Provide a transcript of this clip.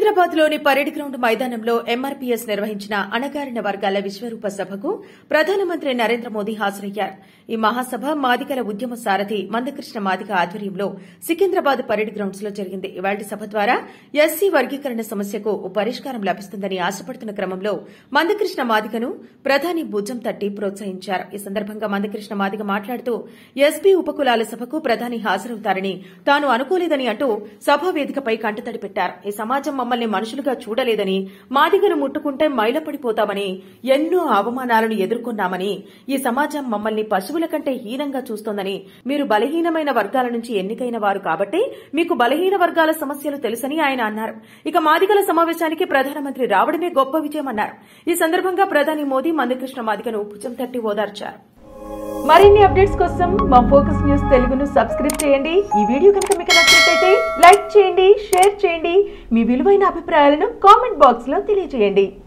సికింద్రాబాద్ లోని parade ground మైదానంలో MRPS నిర్వహించిన అణగారిన వర్గాల విశ్వరూప సభకు ప్రధానమంత్రి నరేంద్ర మోదీ హాజరయ్యారు ఈ మహాసభ మాదిగల ఉద్యమ సారథి మందకృష్ణ మాదిగ ఆధ్వర్యంలో సికింద్రాబాద్ పరేడ్ గ్రౌండ్స్ లో జరిగింది ఇవాళ సభ ద్వారా ఎస్సీ వర్గీకరణ సమస్యకు ఓ పరిష్కారం లభిస్తుందని ఆశపడుతున్న క్రమంలో మందకృష్ణ మాదిగను ప్రధాని భుజం తట్టి ప్రోత్సహించారు ఈ సందర్భంగా మందకృష్ణ మాదిగ మాట్లాడుతూ ఎస్పీ ఉపకులాల సభకు ప్రధాని హాజరవుతారని తాను అనుకోలేదని అంటూ సభా వేదికపై కంటతడి పెట్టారు ఈ సమాజం మమ్మల్ని మనుషులుగా చూడలేదని మాదిగను ముట్టుకుంటే మైలపడిపోతామని ఎన్నో అవమానాలను ఎదుర్కొన్నామని ఈ సమాజం మమ్మల్ని పశువుల కంటే హీనంగా చూస్తోందని మీరు బలహీనమైన వర్గాల నుంచి ఎన్నికైన వారు కాబట్టి మీకు బలహీన వర్గాల సమస్యలు తెలుసని ఆయన అన్నారు ఇక మాదిగల సమావేశానికి ప్రధానమంత్రి రావడమే గొప్ప విజయం అన్నారు ఈ సందర్భంగా ప్రధాని మోదీ మందకృష్ణ మాదిగను భుజం తట్టి ఓదార్చారు మరిన్ని అప్డేట్స్ కోసం మా ఫోకస్ న్యూస్ తెలుగును సబ్స్క్రైబ్ చేయండి ఈ వీడియో కనుక మీకు నచ్చినట్లయితే లైక్ చేయండి షేర్ చేయండి మీ విలువైన అభిప్రాయాలను కామెంట్ బాక్స్ లో తెలియజేయండి